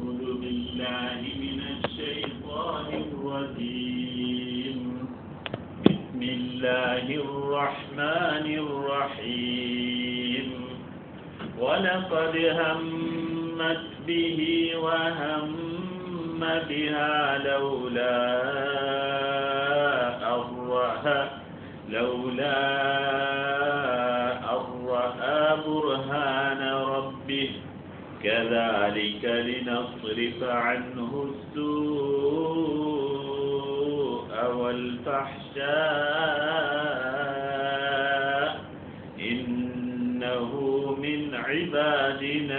أعوذ بالله من الشيطان الرجيم بسم الله الرحمن الرحيم ولقد همت به وهم بها لولا أرها لولا أرها برهان ربه كذلك لنصرف عنه السوء والفحشاء إنه من عبادنا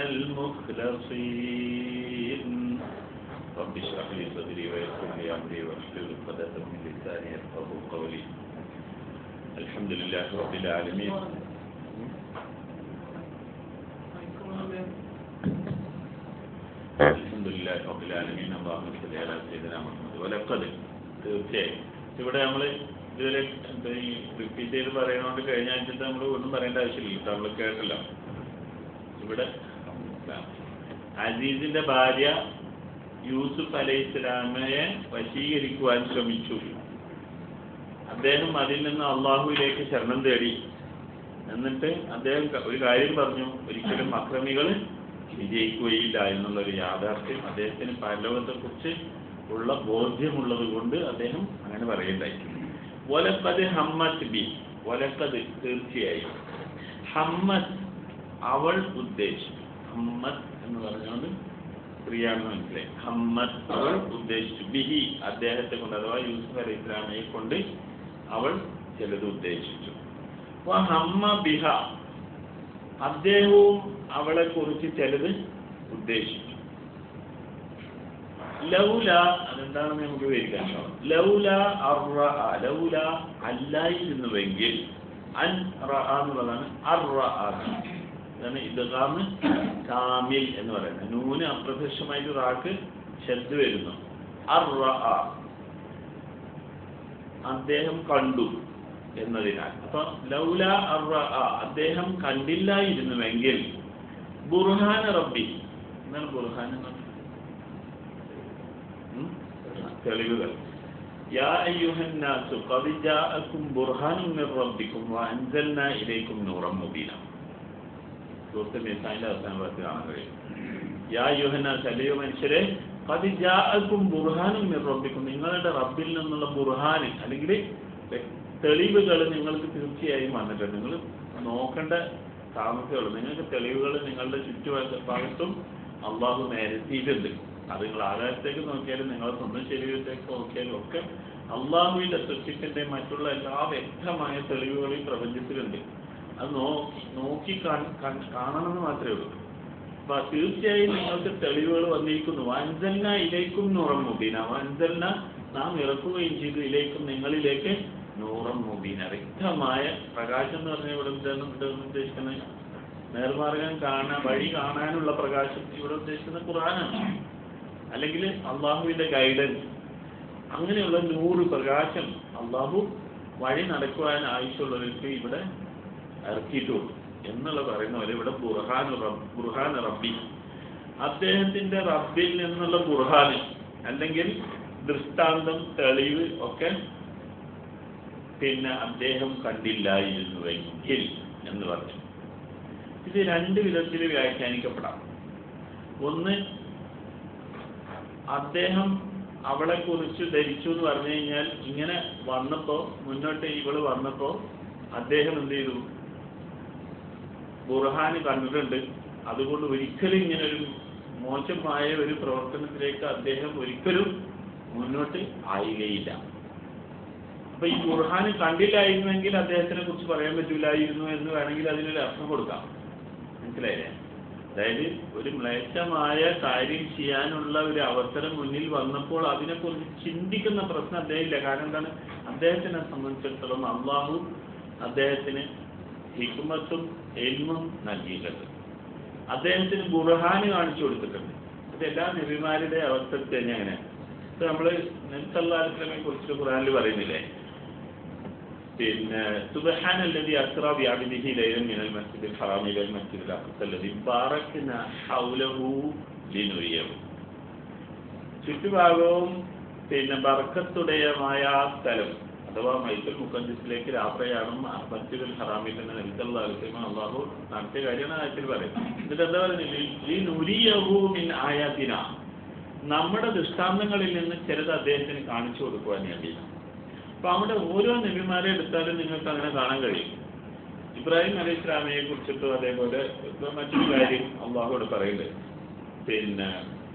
المخلصين رب اشرح لي صدري ويسر لي أمري واحلل عقدة من لساني يفقهوا قولي الحمد لله رب العالمين الحمد لله رب العالمين اللهم صل على سيدنا محمد ولقد തീർച്ചയായും ഇവിടെ നമ്മൾ ഇതുവരെ എന്താ ഈ റിപ്പീറ്റ് ചെയ്ത് പറയുന്നതുകൊണ്ട് കഴിഞ്ഞ ആഴ്ചത്തെ നമ്മൾ ഒന്നും പറയേണ്ട ആവശ്യമില്ല നമ്മൾ കേട്ടല്ലോ ഇവിടെ അസീസിന്റെ ഭാര്യ യൂസുഫ് അലൈഹി ഇസ്ലാമയെ വശീകരിക്കുവാൻ ശ്രമിച്ചു അദ്ദേഹം അതിൽ നിന്ന് അള്ളാഹുവിലേക്ക് ശരണം തേടി എന്നിട്ട് അദ്ദേഹം ക- ഒരു കാര്യം പറഞ്ഞു ഒരിക്കലും അക്രമികൾ വിജയിക്കുകയില്ല എന്നുള്ളൊരു യാഥാർത്ഥ്യം അദ്ദേഹത്തിന് പരലോകത്തെക്കുറിച്ച് ഉള്ള ബോധ്യമുള്ളത് കൊണ്ട് അദ്ദേഹം അങ്ങനെ പറയുണ്ടായി ഒലക്കത് ഹമ്മത്ത് ബി ഒലക്കത് തീർച്ചയായും ഹമ്മത്ത് അവൾ ഉദ്ദേശിച്ചു ഹമ്മത്ത് എന്ന് പറഞ്ഞുകൊണ്ട് സ്ത്രീയാണെന്ന് മനസ്സിലായി ഹമ്മത്ത് അവൾ ഉദ്ദേശിച്ചു ബിഹി അദ്ദേഹത്തെ കൊണ്ട് അഥവാ യൂസുഫ് അലൈഹി ഇസ്ലാമയെ കൊണ്ട് അവൾ ചിലത് ഉദ്ദേശിച്ചു വ ഹമ്മ ബിഹ അദ്ദേഹവും അവളെ കുറിച്ച് ചിലത് ഉദ്ദേശിച്ചു ലൗല അതെന്താണെന്ന് നമുക്ക് വിവരിക്കാൻ ലൗല അർറ ലൗല അല്ലായിരുന്നുവെങ്കിൽ അൻ റ എന്നുള്ളതാണ് അർറ ഇതാണ് ഇദ്ഗാമ് കാമിൽ എന്ന് പറയുന്നത് നൂന് അപ്രത്യക്ഷമായിട്ട് റാക്ക് ശബ്ദ വരുന്നു അർറ അദ്ദേഹം കണ്ടു എന്നതിനാൽ അപ്പൊ ലൗല അർറ അദ്ദേഹം കണ്ടില്ലായിരുന്നുവെങ്കിൽ ബുർഹാന റബ്ബി എന്താണ് ബുർഹാൻ എന്ന് പറഞ്ഞാൽ? ഉം? തെളിവുകൾ يا أيها الناس قد جاءكم برهان من ربكم وأنزلنا إليكم نورا مبينا സൂറത്ത് നിസാന്റെ അവസാന ഭാഗത്ത് കാണാൻ കഴിയും യാ യുഹന്നാസ് അല്ലയോ മനുഷ്യരെ കത് ജാഅക്കും ബുർഹാനും മിർ റബ്ബിക്കും നിങ്ങളുടെ റബ്ബിൽ നിന്നുള്ള ബുർഹാന് അല്ലെങ്കിൽ തെളിവുകൾ നിങ്ങൾക്ക് തീർച്ചയായും വന്നിട്ടുണ്ട് നിങ്ങൾ നോക്കേണ്ട താമസമുള്ളൂ നിങ്ങൾക്ക് തെളിവുകൾ നിങ്ങളുടെ ചുറ്റുഭാഗത്തും അള്ളാഹു നിരത്തിയിട്ടുണ്ട് അത് നിങ്ങൾ ആകാശത്തേക്ക് നോക്കിയാലും നിങ്ങളെ സ്വന്തം ശരീരത്തേക്ക് നോക്കിയാലും ഒക്കെ അള്ളാഹുവിന്റെ സൃഷ്ടിപ്പിന്റെ മറ്റുള്ള എല്ലാ വ്യക്തമായ തെളിവുകളും ഈ പ്രപഞ്ചത്തിലുണ്ട് അത് നോക്കി നോക്കി കാണ്- കാണ്- കാണണമെന്ന് മാത്രമേ ഉള്ളൂ അപ്പൊ തീർച്ചയായും നിങ്ങൾക്ക് തെളിവുകൾ വന്നിരിക്കുന്നു വൻസലിന ഇലേക്കും നൂറം മുബീന വൻസലിന നാം ഇറക്കുകയും ചെയ്തു ഇലേക്കും നിങ്ങളിലേക്ക് നൂറം മുബീന വ്യക്തമായ പ്രകാശം എന്ന് പറഞ്ഞാൽ ഇവിടെ എന്താണ് ഇവിടെ ഉദ്ദേശിക്കുന്നത് നേർമാർഗം കാണാൻ വഴി കാണാനുള്ള പ്രകാശം ഇവിടെ ഉദ്ദേശിക്കുന്നത് ഖുർആനാണ് അല്ലെങ്കിൽ അള്ളാഹുവിന്റെ ഗൈഡൻസ് അങ്ങനെയുള്ള നൂറ് പ്രകാശം അള്ളാഹു വഴി നടക്കുവാൻ ആവശ്യമുള്ളവർക്ക് ഇവിടെ ഇറക്കിയിട്ടുള്ളൂ എന്നുള്ള പറയുന്ന പോലെ ഇവിടെ ബുർഹാൻ റബ്- ബുർഹാൻ റബ്ബി അദ്ദേഹത്തിന്റെ റബ്ബിൽ നിന്നുള്ള ബുർഹാൻ അല്ലെങ്കിൽ ദൃഷ്ടാന്തം തെളിവ് ഒക്കെ പിന്നെ അദ്ദേഹം കണ്ടില്ലായിരുന്നുവെങ്കിൽ എന്ന് പറഞ്ഞു ഇത് രണ്ട് വിധത്തിൽ വ്യാഖ്യാനിക്കപ്പെടാം ഒന്ന് അദ്ദേഹം അവളെ കുറിച്ച് ധരിച്ചു എന്ന് പറഞ്ഞു കഴിഞ്ഞാൽ ഇങ്ങനെ വന്നപ്പോ മുന്നോട്ട് ഇവള് വന്നപ്പോ അദ്ദേഹം എന്ത് ചെയ്തു ബുർഹാൻ കണ്ടിട്ടുണ്ട് അതുകൊണ്ട് ഒരിക്കലും ഇങ്ങനെ ഒരു മോശമായ ഒരു പ്രവർത്തനത്തിലേക്ക് അദ്ദേഹം ഒരിക്കലും മുന്നോട്ട് ആയികയില്ല അപ്പൊ ഈ ബുർഹാൻ കണ്ടില്ലായിരുന്നെങ്കിൽ അദ്ദേഹത്തിനെ കുറിച്ച് പറയാൻ പറ്റൂലായിരുന്നു എന്ന് വേണമെങ്കിൽ അതിനൊരു അർത്ഥം കൊടുക്കാം മനസ്സിലായില്ലേ അതായത് ഒരു മ്ലേച്ഛമായ കാര്യം ചെയ്യാനുള്ള ഒരു അവസരം മുന്നിൽ വന്നപ്പോൾ അതിനെക്കുറിച്ച് ചിന്തിക്കുന്ന പ്രശ്നം അദ്ദേഹം ഇല്ല കാരണം എന്താണ് അദ്ദേഹത്തിനെ സംബന്ധിച്ചിടത്തോളം അള്ളാഹു അദ്ദേഹത്തിന് ഹിക്മത്തും എൽമും നൽകിയിട്ടുണ്ട് അദ്ദേഹത്തിന് ബുർഹാന് കാണിച്ചു കൊടുത്തിട്ടുണ്ട് അത് എല്ലാ നബിമാരുടെ അവസ്ഥ തന്നെ അങ്ങനെ ഇപ്പൊ നമ്മള് നെൽസല്ലാസ്ലമെ കുറിച്ച് ഖുറാനിൽ പറയുന്നില്ലേ പിന്നെ സുബ്ഹാന الذي أسرى بعبده ليلا من المسجد الحرام إلى المسجد الأقصى الذي باركنا حوله لنريه ചുറ്റുഭാഗവും പിന്നെ ബർക്കത്തുടയമായ ആ സ്ഥലം അഥവാ മൈസൂർ മുക്കഞ്ചിസിലേക്ക് രാപ്രയാണം മസ്ജിദുൽ ഹറാമിൽ തന്നെ നബിസല്ലാ അലുസൈമ അള്ളാഹു നടത്തിയ കാര്യമാണ് ആയത്തിൽ പറയുന്നത് എന്നിട്ട് എന്താ പറയുന്നത് ഈ നുരിയഹു മിൻ ആയാത്തിന നമ്മുടെ ദൃഷ്ടാന്തങ്ങളിൽ നിന്ന് ചിലത് അദ്ദേഹത്തിന് കാണിച്ചു കൊടുക്കുവാൻ വേണ്ടിയാണ് അപ്പൊ അവിടെ ഓരോ നബിമാരെ എടുത്താലും നിങ്ങൾക്ക് അങ്ങനെ കാണാൻ കഴിയും ഇബ്രാഹിം അലൈഹി ഇസ്ലാമിയെ കുറിച്ചിട്ടും അതേപോലെ ഇപ്പൊ മറ്റൊരു കാര്യം അള്ളാഹുയോട് പറയുന്നത് പിന്നെ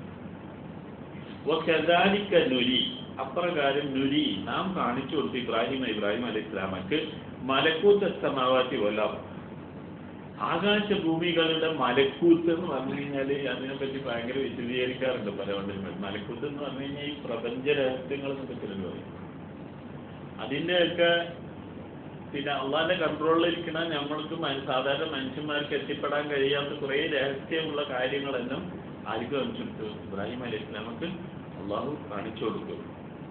വകദാലിക നുരി അപ്രകാരം നുരി നാം കാണിച്ചു കൊടുത്തു ഇബ്രാഹിം ഇബ്രാഹിം അലൈഹി ഇസ്ലാമക്ക് മലക്കൂത്ത് സമാവാത്തി വല്ല ആകാശ ഭൂമികളുടെ മലക്കൂത്ത് എന്ന് പറഞ്ഞു കഴിഞ്ഞാൽ അതിനെപ്പറ്റി ഭയങ്കര വിശദീകരിക്കാറുണ്ട് പല വണ്ടിലും മലക്കൂത്ത് എന്ന് പറഞ്ഞു കഴിഞ്ഞാൽ ഈ പ്രപഞ്ച രഹസ്യങ്ങൾ എന്നൊക്കെ ചിലർ പറയും അതിൻ്റെയൊക്കെ പിന്നെ അള്ളാന്റെ കൺട്രോളിലിരിക്കണ നമ്മൾക്ക് മന- സാധാരണ മനുഷ്യന്മാർക്ക് എത്തിപ്പെടാൻ കഴിയാത്ത കുറേ രഹസ്യമുള്ള കാര്യങ്ങളെല്ലാം ആർക്ക് കാണിച്ചു കൊടുത്തു ഇബ്രാഹിം അലൈഹി ഇസ്ലാമക്ക് അള്ളാഹു കാണിച്ചു കൊടുക്കും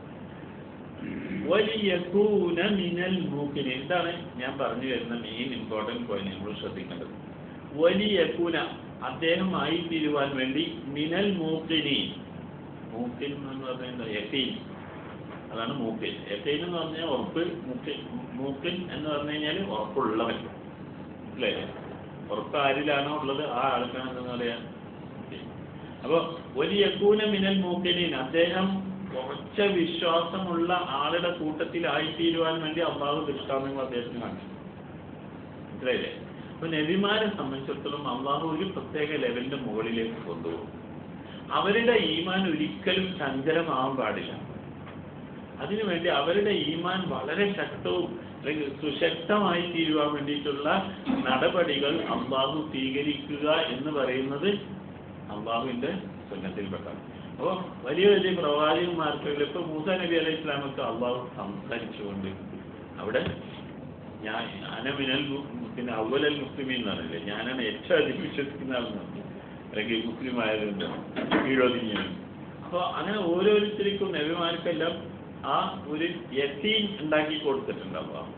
വലിയകൂന മിനൽ മൂക്കിന് എന്താണ് ഞാൻ പറഞ്ഞു വരുന്ന മെയിൻ ഇമ്പോർട്ടൻറ്റ് പോയിന്റ് നമ്മൾ ശ്രദ്ധിക്കേണ്ടത് വലിയകൂന അദ്ദേഹം ആയി തീരുവാൻ വേണ്ടി മിനൽ മൂക്കിനി മൂക്കിൻ എന്ന് പറഞ്ഞാൽ യക്കീൻ അതാണ് മൂക്കിൻ യക്കീൻ എന്ന് പറഞ്ഞാൽ ഉറപ്പ് മൂക്കിൻ മൂക്കിൻ എന്ന് പറഞ്ഞു കഴിഞ്ഞാൽ ഉറപ്പുള്ളവൻ അല്ലേ ഉറപ്പ് ആരിലാണോ ഉള്ളത് ആ ആൾക്കാണ് എന്താ പറയാ അപ്പൊ വലിയ കൂന മിനൽ മൂക്കിനീൻ അദ്ദേഹം ഉറച്ച വിശ്വാസമുള്ള ആളുടെ കൂട്ടത്തിലായിത്തീരുവാൻ വേണ്ടി അള്ളാഹു ദൃഷ്ടാന്തങ്ങൾ അദ്ദേഹത്തിന് കാണിച്ചു മനസ്സിലായില്ലേ അപ്പൊ നബിമാരെ സംബന്ധിച്ചിടത്തോളം അള്ളാഹു ഒരു പ്രത്യേക ലെവലിന്റെ മുകളിലേക്ക് കൊണ്ടുപോകും അവരുടെ ഈമാൻ ഒരിക്കലും ചഞ്ചലമാവാൻ പാടില്ല അതിനുവേണ്ടി അവരുടെ ഈമാൻ വളരെ ശക്തവും അല്ലെങ്കിൽ സുശക്തമായി തീരുവാൻ വേണ്ടിയിട്ടുള്ള നടപടികൾ അള്ളാഹു സ്വീകരിക്കുക എന്ന് പറയുന്നത് അള്ളാഹുവിന്റെ സുന്നത്തിൽപ്പെട്ടാണ് അപ്പോൾ വലിയ വലിയ പ്രവാചകന്മാർക്ക് ഇപ്പൊ മൂസ നബി അലൈഹി ഇസ്ലാമൊക്കെ അള്ളാഹു സംസാരിച്ചുകൊണ്ട് അവിടെ ഞാൻ ഞാനമിനൽ പിന്നെ അവലൽ മുസ്ലിമീൻ എന്ന് പറഞ്ഞില്ലേ ഞാനാണ് ഏറ്റവും അധികം വിശ്വസിക്കുന്ന ആളെന്ന് പറഞ്ഞു അല്ലെങ്കിൽ മുസ്ലിം ആയതുകൊണ്ട് കീഴൊതുങ്ങിയാണ് അപ്പോൾ അങ്ങനെ ഓരോരുത്തർക്കും നബിമാർക്കെല്ലാം ആ ഒരു യത്തീൻ ഉണ്ടാക്കി കൊടുത്തിട്ടുണ്ട് അള്ളാഹു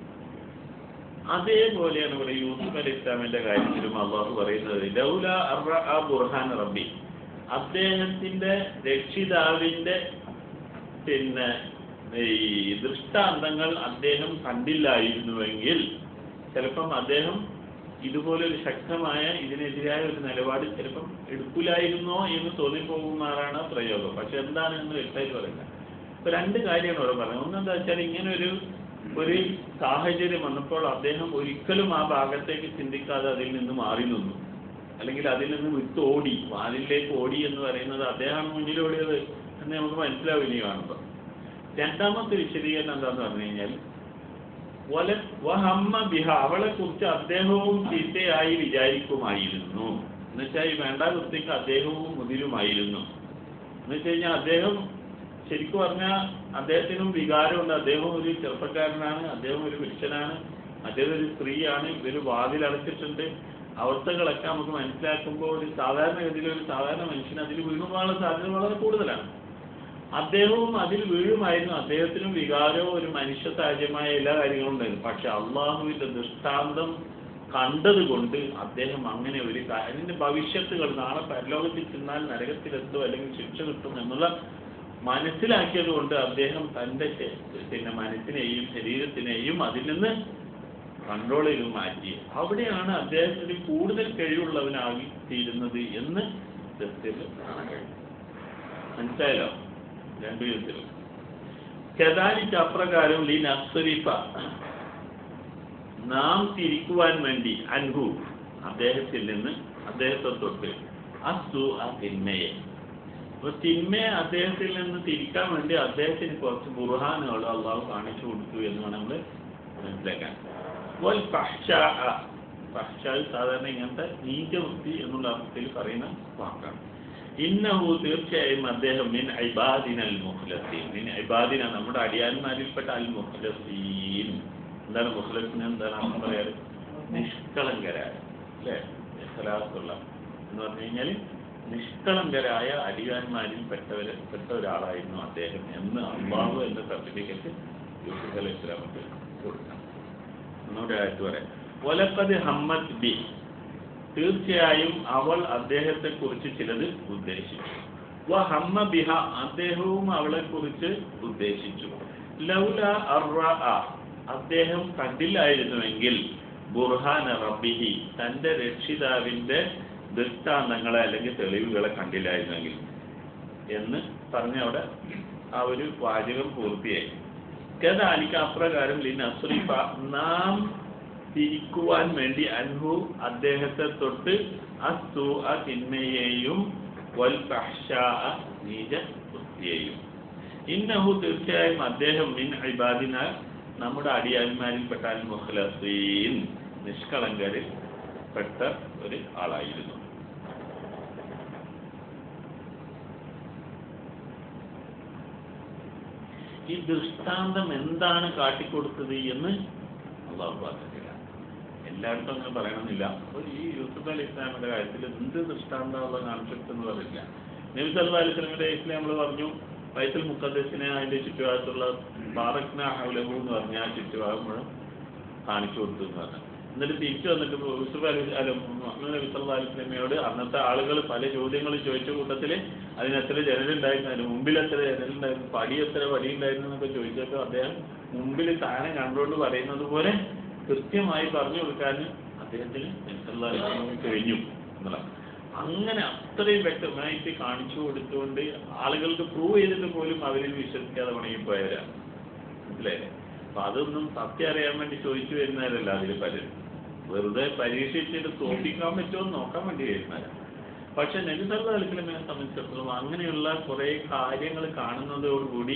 അതേപോലെയാണ് ഇവിടെ യൂസുഫ് അലി ഇസ്ലാമിന്റെ കാര്യത്തിലും അള്ളാഹു പറയുന്നത് ലൗല അർറഅ ബുർഹാൻ റബ്ബി അദ്ദേഹത്തിന്റെ രക്ഷിതാവിന്റെ പിന്നെ ഈ ദൃഷ്ടാന്തങ്ങൾ അദ്ദേഹം കണ്ടില്ലായിരുന്നുവെങ്കിൽ ചിലപ്പം അദ്ദേഹം ഇതുപോലെ ഒരു ശക്തമായ ഇതിനെതിരായ ഒരു നിലപാട് ചിലപ്പം എടുക്കില്ലായിരുന്നോ എന്ന് തോന്നിപ്പോകുമാറാണ് പ്രയോഗം പക്ഷെ എന്താണ് എന്ന് വ്യക്തമായിട്ട് പറയുന്നത് ഇപ്പൊ രണ്ട് കാര്യമാണ് ഇവിടെ പറയുന്നത് ഒന്നെന്താ വെച്ചാൽ ഇങ്ങനെ ഒരു ഒരു സാഹചര്യം വന്നപ്പോൾ അദ്ദേഹം ഒരിക്കലും ആ ഭാഗത്തേക്ക് ചിന്തിക്കാതെ അതിൽ നിന്ന് മാറി നിന്നു അല്ലെങ്കിൽ അതിൽ നിന്ന് വിട്ടോടി വാലിലേക്ക് ഓടി എന്ന് പറയുന്നത് അദ്ദേഹമാണ് മുന്നിൽ ഓടിയത് എന്ന് നമുക്ക് മനസ്സിലാവും ഇനി കാണുമ്പോൾ രണ്ടാമത്തെ വിശദീകരണം എന്താന്ന് പറഞ്ഞു കഴിഞ്ഞാൽ വല വഹമ്മ ബിഹ അവളെ കുറിച്ച് അദ്ദേഹവും ചീത്തയായി വിചാരിക്കുമായിരുന്നു എന്നുവെച്ചാൽ ഈ വേണ്ട വൃത്തിക്ക് അദ്ദേഹവും മുതിരുമായിരുന്നു എന്നുവെച്ച് കഴിഞ്ഞാൽ അദ്ദേഹം ശരിക്കും പറഞ്ഞാൽ അദ്ദേഹത്തിനും വികാരമുണ്ട് അദ്ദേഹം ഒരു ചെറുപ്പക്കാരനാണ് അദ്ദേഹം ഒരു പുരുഷനാണ് അദ്ദേഹം ഒരു സ്ത്രീയാണ് ഇവര് വാതിലടച്ചിട്ടുണ്ട് അവസ്ഥകളൊക്കെ നമുക്ക് മനസ്സിലാക്കുമ്പോൾ ഒരു സാധാരണഗതിയിൽ ഒരു സാധാരണ മനുഷ്യന് അതിൽ വീണുപോകാനുള്ള സാധ്യത വളരെ കൂടുതലാണ് അദ്ദേഹവും അതിൽ വീഴുമായിരുന്നു അദ്ദേഹത്തിനും വികാരവും ഒരു മനുഷ്യ സഹജമായ എല്ലാ കാര്യങ്ങളും ഉണ്ടായിരുന്നു പക്ഷെ അള്ളാഹുവിന്റെ ദൃഷ്ടാന്തം കണ്ടതുകൊണ്ട് അദ്ദേഹം അങ്ങനെ ഒരു കാ- അതിന്റെ ഭവിഷ്യത്തുകൾ നാളെ പരലോകത്തിൽ ചെന്നാൽ നരകത്തിലെത്തും അല്ലെങ്കിൽ ശിക്ഷ കിട്ടും എന്നുള്ള മനസ്സിലാക്കിയത് കൊണ്ട് അദ്ദേഹം തന്റെ ശ- പിന്നെ മനസ്സിനെയും ശരീരത്തിനെയും അതിൽ നിന്ന് കൺട്രോൾ ചെയ്ത് മാറ്റി അവിടെയാണ് അദ്ദേഹത്തിന് കൂടുതൽ കഴിവുള്ളവനായി തീരുന്നത് എന്ന് സത്യത്തിൽ കാണാൻ കഴിയും മനസ്സിലായല്ലോ രണ്ടു വിധത്തിലും കദാലിക്ക് അപ്രകാരം ലീ നസ്വരിഫ നാം തിരിക്കുവാൻ വേണ്ടി അൻഹു അദ്ദേഹത്തിൽ നിന്ന് അദ്ദേഹത്തെ തൊട്ട് അസ്തു ആ തിന്മയെ അപ്പൊ തിന്മയെ അദ്ദേഹത്തിൽ നിന്ന് തിരിക്കാൻ വേണ്ടി അദ്ദേഹത്തിന് കുറച്ച് ബുർഹാനുകൾ അള്ളാഹു കാണിച്ചു കൊടുത്തു എന്ന് വേണം നമ്മൾ മനസ്സിലാക്കാൻ വൽ ഫഹ്ശാ ഫഹ്ശാ സാധാരണ ഇങ്ങനത്തെ നീചവൃത്തി എന്നുള്ള അർത്ഥത്തിൽ പറയുന്ന വാക്കാണ് ഇന്നഹു തീർച്ചയായും അദ്ദേഹം മിൻ ഇബാദിൻ അൽ മുഖ്ലസീൻ മിൻ ഇബാദിന നമ്മുടെ അടിയാന്മാരിൽപ്പെട്ട അൽ മുഖ്ലസീൻ എന്താണ് മുഖ്ലസിന് എന്താണ് അർത്ഥം പറയാറ് നിഷ്കളങ്കരായ അല്ലേ ഇഖ്ലാസുള്ള എന്ന് പറഞ്ഞു കഴിഞ്ഞാൽ നിഷ്കളങ്കരായ അടിയാന്മാരിൽ പെട്ടവര് പെട്ട ഒരാളായിരുന്നു അദ്ദേഹം എന്ന് അള്ളാഹു എന്ന സർട്ടിഫിക്കറ്റ് യൂസുഫ് അലൈഹി ഇസ്ലാമക്ക് കൊടുക്കണം ഒന്നുകൂടെ ആയിട്ട് പറയാം ഒലപ്പത് ഹമ്മദ് ബി തീർച്ചയായും അവൾ അദ്ദേഹത്തെ കുറിച്ച് ചിലത് ഉദ്ദേശിച്ചു വഹമ്മ ബിഹ അദ്ദേഹവും അവളെ കുറിച്ച് ഉദ്ദേശിച്ചു ലൗല അർറഅ അദ്ദേഹം കണ്ടില്ലായിരുന്നുവെങ്കിൽ ബുർഹാന റബ്ബിഹി തന്റെ രക്ഷിതാവിന്റെ ദൃഷ്ടാന്തങ്ങളെ അല്ലെങ്കിൽ തെളിവുകളെ കണ്ടില്ലായിരുന്നെങ്കിൽ എന്ന് പറഞ്ഞ അവിടെ ആ ഒരു വാചകം പൂർത്തിയായി കഥാലിക്ക് അപ്രകാരം ലിനസ്രിഫ നാം തിരിക്കുവാൻ വേണ്ടി അൻഹു അദ്ദേഹത്തെ തൊട്ട് അസ്തു അ തിന്മയെയും വൽ ഫഹ്ശാ നീച വൃത്തിയെയും ഇന്നഹു തീർച്ചയായും അദ്ദേഹം മിൻ ഇബാദിന നമ്മുടെ അടിയാന്മാരിൽപ്പെട്ട അൽ മുഖ്ലസീൻ നിഷ്കളങ്കരിൽ പെട്ട ഒരു ആളായിരുന്നു ഈ ദൃഷ്ടാന്തം എന്താണ് കാട്ടിക്കൊടുത്തത് എന്ന് അള്ളാഹു പറഞ്ഞിട്ടില്ല എല്ലായിടത്തും അങ്ങനെ പറയണമെന്നില്ല അപ്പോൾ ഈ യൂസുഫ് അലി ഇസ്ലാമിന്റെ കാര്യത്തിൽ എന്ത് ദൃഷ്ടാന്തമുള്ള കാണിച്ചെടുത്തെന്ന് പറയില്ല നബി സല്ലല്ലാഹു അലൈഹി വസല്ലമയുടെ കേസിൽ നമ്മൾ പറഞ്ഞു വയസ്സിൽ മുക്കദ്സിനെ അതിന്റെ ചുറ്റുഭാഗത്തുള്ള ബാറക്ന ഹൗലഹു എന്ന് പറഞ്ഞ ആ ചുറ്റുഭാഗം മുഴുവൻ കാണിച്ചു കൊടുത്തു എന്ന് പറഞ്ഞു എന്നിട്ട് തിരിച്ചു വന്നിട്ട് യൂസുഫ് അലി അല്ല മുഹമ്മദ് നബി സല്ലല്ലാഹു അലൈഹി വസല്ലമയോട് അന്നത്തെ ആളുകൾ പല ചോദ്യങ്ങൾ ചോദിച്ച കൂട്ടത്തിൽ അതിന് എത്ര ജനലുണ്ടായിരുന്നു അതിന് മുമ്പിൽ എത്ര ജനലുണ്ടായിരുന്നു പടി എത്ര പടി ഉണ്ടായിരുന്നു എന്നൊക്കെ ചോദിച്ചപ്പോൾ അദ്ദേഹം മുമ്പിൽ താനെ കണ്ടുകൊണ്ട് പറയുന്നത് പോലെ കൃത്യമായി പറഞ്ഞു കൊടുക്കാൻ അദ്ദേഹത്തിന് നബി സല്ലല്ലാഹു അലൈഹി വസല്ലമയ്ക്ക് കഴിഞ്ഞു എന്നുള്ളതാണ് അങ്ങനെ അത്രയും വ്യക്തമായിട്ട് കാണിച്ചു കൊടുത്തുകൊണ്ട് ആളുകൾക്ക് പ്രൂവ് ചെയ്തിട്ട് പോലും അവരിൽ വിശ്വസിക്കാതെ ഉണങ്ങിപ്പോയവരാണ് മനസ്സിലായില്ലേ അപ്പൊ അതൊന്നും സത്യം അറിയാൻ വേണ്ടി ചോദിച്ചു വരുന്നവരല്ല അതിൽ പലരും വെറുതെ പരീക്ഷിച്ചിട്ട് തോപ്പിക്കാൻ പറ്റുമോ എന്ന് നോക്കാൻ വേണ്ടി വരുന്നവരാണ് പക്ഷെ നബി സല്ലല്ലാഹു അലൈഹി വസല്ലമയെ സംബന്ധിച്ചിടത്തോളം അങ്ങനെയുള്ള കുറെ കാര്യങ്ങൾ കാണുന്നതോടുകൂടി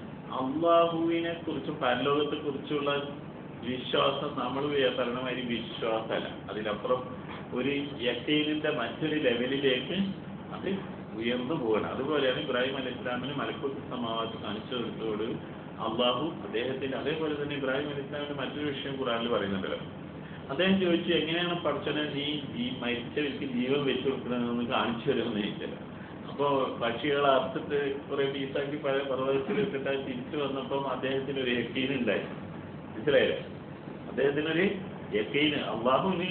അള്ളാഹുവിനെ കുറിച്ചും പരലോകത്തെ കുറിച്ചുള്ള വിശ്വാസം നമ്മൾ പറഞ്ഞമാതിരി വിശ്വാസമല്ല അതിലപ്പുറം ഒരു യക്കീനിന്റെ മറ്റൊരു ലെവലിലേക്ക് അത് ഉയർന്നു പോകണം അതുപോലെയാണ് ഇബ്രാഹിം അലി ഇസ്ലാമിന് മലക്കൂത്ത് സമാവാത്ത് കാണിച്ചു കൊടുത്തോട് അള്ളാഹു അദ്ദേഹത്തിന്റെ അതേപോലെ തന്നെ ഇബ്രാഹിം അലി ഇസ്ലാമിന്റെ മറ്റൊരു വിഷയം ഖുറാനിൽ പറയുന്നുണ്ടല്ലോ അദ്ദേഹം ചോദിച്ചു എങ്ങനെയാണ് പഠിച്ചനെ നീ ഈ മരിച്ച വ്യക്തി ജീവൻ വെച്ചു കൊടുക്കണമെന്ന് കാണിച്ചു തരുമെന്ന് ചോദിച്ചത് അപ്പോൾ പക്ഷികളെ അർത്ഥത്ത് കുറെ പീസാക്കി പഴയ പർവ്വതത്തിൽ ഇട്ടിട്ട് അത് തിരിച്ചു വന്നപ്പം അദ്ദേഹത്തിന് ഒരു യക്കീൻ ഉണ്ടായി മനസ്സിലായില്ലേ അദ്ദേഹത്തിനൊരു യക്കീന് അള്ളാഹുവിന്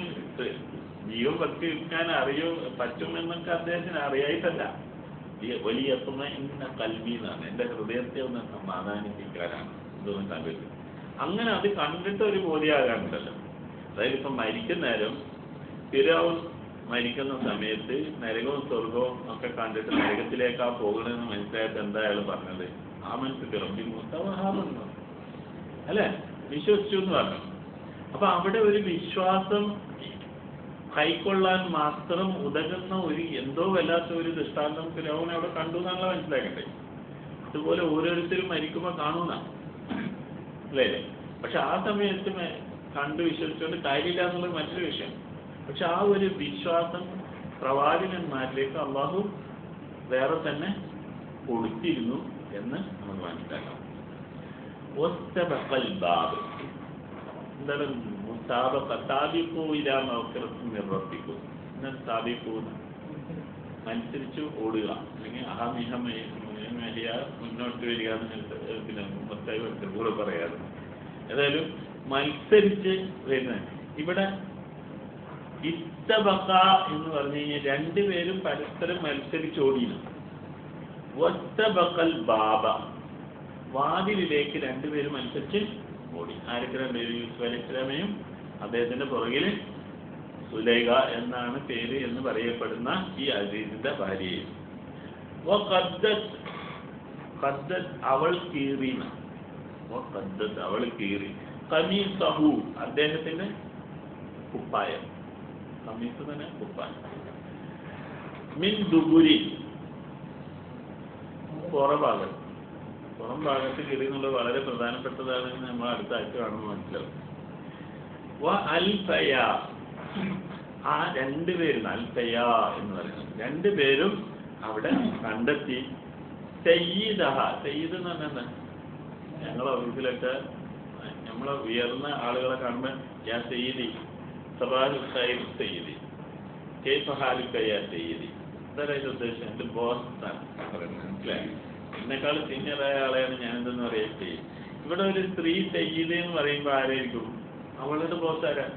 ജീവൻ വെക്കാൻ അറിയോ പറ്റുമെന്നൊക്കെ അദ്ദേഹത്തിന് അറിയായിട്ടല്ല ഈ വലിയ ഇന്ന കൽവി എന്നാണ് എൻ്റെ ഹൃദയത്തെ ഒന്ന് സമാധാനിപ്പിക്കാനാണ് ഇതൊന്നും കണ്ടിട്ട് അങ്ങനെ അത് കണ്ടിട്ട് ഒരു ബോധ്യമാകാനുണ്ടല്ലോ അതായത് ഇപ്പം മരിക്കുന്ന നേരം ഫിറോൻ മരിക്കുന്ന സമയത്ത് നരകവും സ്വർഗവും ഒക്കെ കണ്ടിട്ട് നരകത്തിലേക്കാ പോകണമെന്ന് മനസ്സിലായിട്ട് എന്താ അയാൾ പറഞ്ഞത് ആ മനസ്സ് പിറമ്പി മുസ്തവഹാമെന്ന് അല്ലേ വിശ്വസിച്ചു എന്ന് പറഞ്ഞു അപ്പൊ അവിടെ ഒരു വിശ്വാസം കൈക്കൊള്ളാൻ മാത്രം ഉതകുന്ന ഒരു എന്തോ വല്ലാത്ത ഒരു ദൃഷ്ടാന്തം ഫിറോൻ അവിടെ കണ്ടു എന്നാണല്ലോ മനസ്സിലാക്കണ്ടേ അതുപോലെ ഓരോരുത്തരും മരിക്കുമ്പോൾ കാണുന്ന അല്ലേ പക്ഷെ ആ സമയത്ത് മ- കണ്ടു വിശ്വസിച്ചുകൊണ്ട് കാര്യമില്ല എന്നുള്ളത് മറ്റൊരു വിഷയം പക്ഷെ ആ ഒരു വിശ്വാസം പ്രവാചകന്മാരിലേക്ക് അള്ളാഹു വേറെ തന്നെ കൊടുത്തിരുന്നു എന്ന് നമുക്ക് മനസ്സിലാക്കാം ഒസ്തബഖൽ ബാബ് എന്താണ് മുസാബഖ സാബിഖു ഇലാ മഗ്ഫിറത്തിൻ മിർ റബ്ബിക്കും എന്താണ് സാബിഖു അനുസരിച്ച് ഓടുക അല്ലെങ്കിൽ അഹമിഹമയ മുന്നോട്ട് വരിക എന്ന് പിന്നെ മുത്തായി കൂടെ പറയാറ് ഏതായാലും മത്സരിച്ച് വരുന്നത് ഇവിടെ ഇത്തബക്ക എന്ന് പറഞ്ഞു കഴിഞ്ഞാൽ രണ്ടുപേരും പരസ്പരം മത്സരിച്ച് ഓടിയിരുന്നു ഒത്തബക്കൽ ബാബ വാതിലിലേക്ക് രണ്ടുപേരും അനുസരിച്ച് ഓടി ആരൊക്കെ രണ്ടുപേരും യൂസുഫ് അലി ഇസ്ലാമയും അദ്ദേഹത്തിന്റെ പുറകിൽ സുലൈഖ എന്നാണ് പേര് എന്ന് പറയപ്പെടുന്ന ഈ അസീസിന്റെ ഭാര്യയും വഖദ്ദത്ത് ഖദ്ദത്ത് അവൾ കീറിന വഖദ്ദത്ത് അവൾ കീറി കമീസഹു അദ്ദേഹത്തിന്റെ കുപ്പായം കമീസ് തന്നെ കുപ്പായം മിൻ ദുബുരി പുറഭാഗം പുറം ഭാഗത്ത് കീറി എന്നുള്ളത് വളരെ പ്രധാനപ്പെട്ടതാണ് എന്ന് നമ്മൾ അടുത്ത ആഴ്ച കാണുമ്പോൾ മനസ്സിലാവും വ അൽഫയ ആ രണ്ടുപേരും അൽഫയ എന്ന് പറയുന്നത് രണ്ടുപേരും അവിടെ കണ്ടെത്തി സയ്യിദഹ സയ്യിദ് എന്ന് പറഞ്ഞാൽ എന്താ ഞങ്ങളെ ഓഫീസിലൊക്കെ നമ്മളെ ഉയർന്ന ആളുകളെ കാണുമ്പോൾ ഞാൻ സയ്യിദി സബാഹു ഖൈർ സയ്യിദി കൈഫ ഹാലുക്ക യാ സയ്യിദി എന്താണ് അതിന്റെ ഉദ്ദേശം എൻ്റെ ബോസ് മനസ്സിലായി എന്നെക്കാൾ സീനിയറായ ആളെയാണ് ഞാൻ എന്തെന്ന് പറയാ ചെയ്യും ഇവിടെ ഒരു സ്ത്രീ സയ്യിദ് എന്ന് പറയുമ്പോൾ ആരായിരിക്കും അവളുടെ ബോസ് ആരാ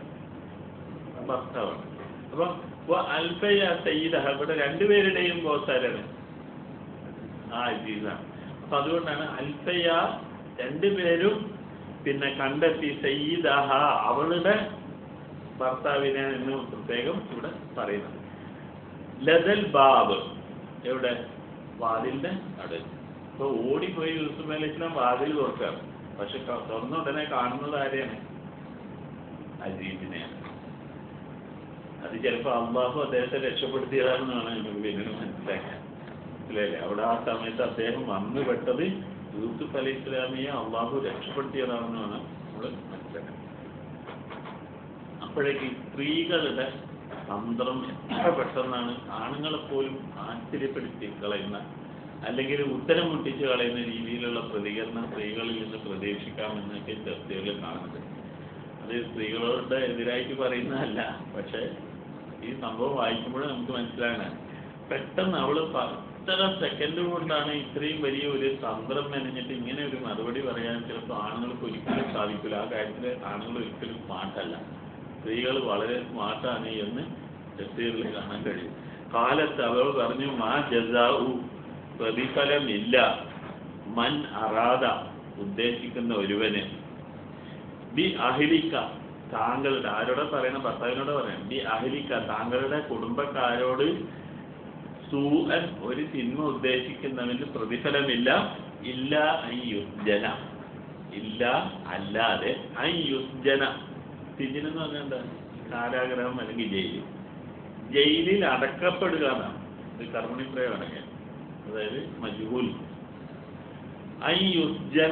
ഭർത്താവാണ് അപ്പൊ വ അൽഫയ സയ്യിദ ഇവിടെ രണ്ടുപേരുടെയും ബോസ് ആരാണ് ആ അസീസാണ് അപ്പൊ അതുകൊണ്ടാണ് അൽഫയ രണ്ടുപേരും പിന്നെ കണ്ടെത്തി സയ്യിദഹ അവളുടെ ഭർത്താവിനെ എന്ന് പ്രത്യേകം ഇവിടെ പറയുന്നത് ലതൽ ബാബ് എവിടെ വാതിലിന്റെ അടുത്ത് ഇപ്പൊ ഓടിപ്പോയി യൂസുഫ് അലൈഹി ഇസ്ലാം വാതിൽ തുറക്കാറ് പക്ഷെ ക- തുറന്ന ഉടനെ കാണുന്നത് ആരെയാണ് അജീബിനെയാണ് അത് ചിലപ്പോൾ അള്ളാഹു അദ്ദേഹത്തെ രക്ഷപ്പെടുത്തിയതാണെന്നാണ് നമുക്ക് പിന്നീട് മനസ്സിലാക്കാൻ മനസ്സിലായില്ലേ അവിടെ ആ സമയത്ത് അദ്ദേഹം വന്നു പെട്ടത് യൂസുഫ് അലൈഹി ഇസ്ലാമിയെ അള്ളാഹു രക്ഷപ്പെടുത്തിയതാണെന്നാണ് നമ്മൾ മനസ്സിലാക്കുന്നത് അപ്പോഴേക്ക് ഈ സ്ത്രീകളുടെ തന്ത്രം എത്ര പെട്ടെന്നാണ് ആണുങ്ങളെ പോലും ആശ്ചര്യപ്പെടുത്തി കളയുന്ന അല്ലെങ്കിൽ ഉത്തരം മുട്ടിച്ച് കളയുന്ന രീതിയിലുള്ള പ്രതികരണം സ്ത്രീകളിൽ നിന്ന് പ്രതീക്ഷിക്കാമെന്നൊക്കെ ചർച്ചകളിൽ കാണുന്നത് അത് സ്ത്രീകളോട് എതിരായിട്ട് പറയുന്നതല്ല പക്ഷെ ഈ സംഭവം വായിക്കുമ്പോൾ നമുക്ക് മനസ്സിലാകണം പെട്ടെന്ന് അവള് പത്തര സെക്കൻഡ് കൊണ്ടാണ് ഇത്രയും വലിയ ഒരു തന്ത്രം മെനഞ്ഞിട്ട് ഇങ്ങനെ ഒരു മറുപടി പറയാൻ ചിലപ്പോൾ ആണുങ്ങൾക്ക് ഒരിക്കലും സാധിക്കില്ല ആ കാര്യത്തിൽ ആണുങ്ങൾ ഒരിക്കലും സ്മാർട്ടല്ല സ്ത്രീകൾ വളരെ സ്മാർട്ടാണ് എന്ന് ടെസ്റ്റുകളിൽ കാണാൻ കഴിയും കാലത്ത് അവൾ പറഞ്ഞു മാ ജസാഉ പ്രതിഫലമില്ല മൻ അറാദ ഉദ്ദേശിക്കുന്ന ഒരുവന് ബി അഹിലിക്ക താങ്കളുടെ ആരോടെ പറയണം ഭർത്താവിനോട് പറയണം ബി അഹിലിക്ക താങ്കളുടെ കുടുംബക്കാരോട് സൂഅൻ ഒരു തിന്മ ഉദ്ദേശിക്കുന്നവന് പ്രതിഫലമില്ല ഇല്ല അയ്യുജന ഇല്ല അല്ലാതെ അയ്യുജന സിജിൻ എന്ന് പറഞ്ഞാൽ എന്താ കാരാഗ്രഹം അല്ലെങ്കിൽ ജയിൽ ജയിലിൽ അടക്കപ്പെടുക എന്നാണ് ഇത് കർമ്മണി പ്രയോഗമൊക്കെ അതായത് മജുഹൂൽ അയ്യുജന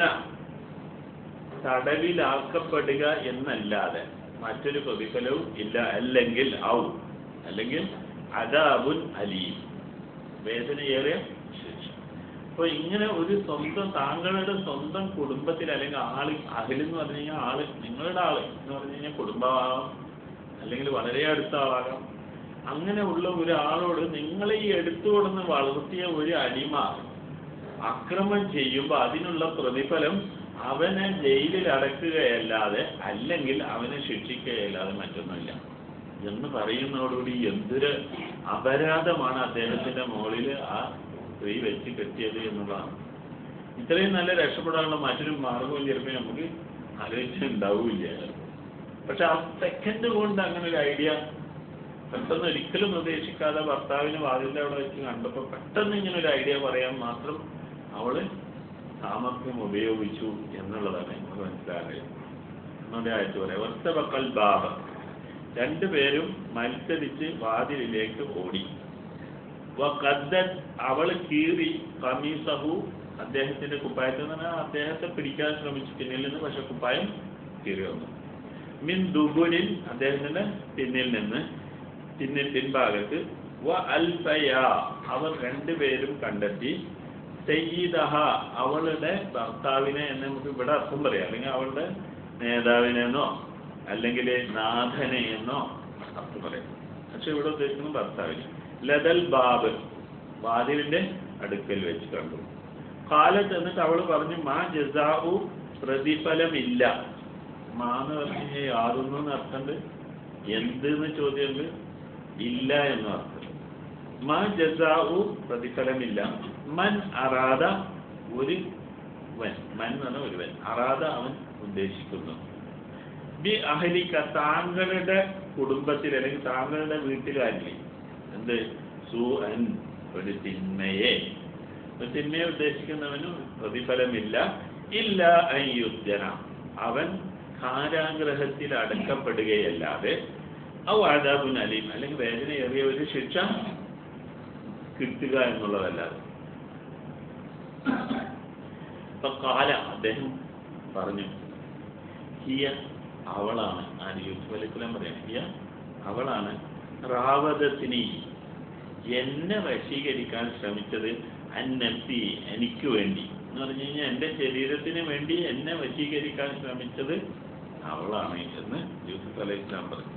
തടവിലാക്കപ്പെടുക എന്നല്ലാതെ മറ്റൊരു പ്രതിഫലവും ഇല്ല അല്ലെങ്കിൽ ഔ അല്ലെങ്കിൽ അദാബുൻ അലീം വേദനയേറിയ ശിക്ഷ അപ്പൊ ഇങ്ങനെ ഒരു സ്വന്തം താങ്കളുടെ സ്വന്തം കുടുംബത്തിൽ അല്ലെങ്കിൽ ആള് അഖിലെന്ന് പറഞ്ഞു കഴിഞ്ഞാൽ ആള് നിങ്ങളുടെ ആള് എന്ന് പറഞ്ഞു കഴിഞ്ഞാൽ കുടുംബമാകാം അല്ലെങ്കിൽ വളരെ അടുത്ത ആളാകാം അങ്ങനെ ഉള്ള ഒരാളോട് നിങ്ങളെ ഈ എടുത്തുകൊടുന്ന് വളർത്തിയ ഒരു അടിമ അക്രമം ചെയ്യുമ്പോൾ അതിനുള്ള പ്രതിഫലം അവനെ ജയിലിൽ അടക്കുകയല്ലാതെ അല്ലെങ്കിൽ അവനെ ശിക്ഷിക്കുകയല്ലാതെ മറ്റൊന്നുമില്ല എന്ന് പറയുന്നതോടുകൂടി എന്തൊരു അപരാധമാണ് അദ്ദേഹത്തിന്റെ മുകളിൽ ആ സ്ത്രീ വെച്ച് കെട്ടിയത് എന്നുള്ളതാണ് ഇത്രയും നല്ല രക്ഷപ്പെടാനുള്ള മറ്റൊരു മാർഗവും ചിലപ്പോൾ നമുക്ക് ആലോചിച്ചുണ്ടാവില്ല പക്ഷെ ആ സെക്കൻഡ് കൊണ്ട് അങ്ങനെ ഒരു ഐഡിയ പെട്ടെന്ന് ഒരിക്കലും പ്രതീക്ഷിക്കാതെ ഭർത്താവിന് വാതിലിന്റെ അവിടെ വെച്ച് കണ്ടപ്പോൾ പെട്ടെന്ന് ഇങ്ങനെ ഒരു ഐഡിയ പറയാൻ മാത്രം അവള് സാമർഥ്യം ഉപയോഗിച്ചു എന്നുള്ളതാണ് നമുക്ക് മനസ്സിലാകുന്നത് ഒന്നുകൂടെ ആയിട്ട് പറയാം ഒറ്റ ബാബ രണ്ടുപേരും മത്സരിച്ച് വാതിലിലേക്ക് ഓടി വഖദ്ദത് അവൾ കീറി കമീസഹു അദ്ദേഹത്തിന്റെ കുപ്പായത്തിൽ നിന്ന് പറഞ്ഞാൽ അദ്ദേഹത്തെ പിടിക്കാൻ ശ്രമിച്ചു പിന്നിൽ നിന്ന് പക്ഷെ കുപ്പായം കീറി വന്നു മിൻ ദുബുരിൻ അദ്ദേഹത്തിന്റെ പിന്നിൽ നിന്ന് പിന്നിൽ പിൻഭാഗത്ത് വ അൽഫയ അവർ രണ്ടുപേരും കണ്ടെത്തി സയ്യിദഹ അവളുടെ ഭർത്താവിനെ എന്ന് നമുക്ക് ഇവിടെ അർത്ഥം പറയാം അല്ലെങ്കിൽ അവളുടെ നേതാവിനെന്നോ അല്ലെങ്കിൽ നാഥനെ എന്നോ അർത്ഥം പറയാം പക്ഷെ ഇവിടെ ഉദ്ദേശിക്കുന്നത് ഭർത്താവിനെ ലതൽ ബാബ് വാതിലിന്റെ അടുക്കൽ വെച്ച് കണ്ടു കാലത്ത് എന്നിട്ട് അവൾ പറഞ്ഞു മാ ജസാഉ പ്രതിഫലമില്ല മാ എന്ന് പറഞ്ഞു കഴിഞ്ഞാൽ യാതൊന്നും എന്ന് അർത്ഥമുണ്ട് എന്ത് എന്ന് ചോദ്യമുണ്ട് ഇല്ല എന്നും അർത്ഥം മാ ജസാഉ പ്രതിഫലമില്ല മൻ അറാദ ഒരു വൻ മൻ എന്ന് പറഞ്ഞ ഒരുവൻ അറാദ അവൻ ഉദ്ദേശിക്കുന്നു ബി അഹലിക്ക താങ്കളുടെ കുടുംബത്തിൽ അല്ലെങ്കിൽ താങ്കളുടെ വീട്ടിലാരില്ലേ എന്ത് സു അൻ ഒരു തിന്മയെ ഒരു തിന്മയെ ഉദ്ദേശിക്കുന്നവന് പ്രതിഫലമില്ല ഇല്ല അയ്യുദ്ധന അവൻ കാരാഗ്രഹത്തിൽ അടക്കപ്പെടുകയല്ലാതെ ഔ ആദാബുൻ അലീം അല്ലെങ്കിൽ വേദനയേറിയ ഒരു ശിക്ഷ കിട്ടുക എന്നുള്ളതല്ലാതെ അപ്പൊ കാല അദ്ദേഹം പറഞ്ഞു ഹിയ അവളാണ് ആര് യൂസുഫ് അലൈഹിസ്ലാം പറയാം ഹിയ അവളാണ് റാവതത്തിനി എന്നെ വശീകരിക്കാൻ ശ്രമിച്ചത് അന്നഫി എനിക്ക് വേണ്ടി എന്ന് പറഞ്ഞു കഴിഞ്ഞാൽ എൻ്റെ ശരീരത്തിന് വേണ്ടി എന്നെ വശീകരിക്കാൻ ശ്രമിച്ചത് അവളാണ് എന്ന് യൂസുഫ് അലൈഹി ഇസ്ലാം പറഞ്ഞു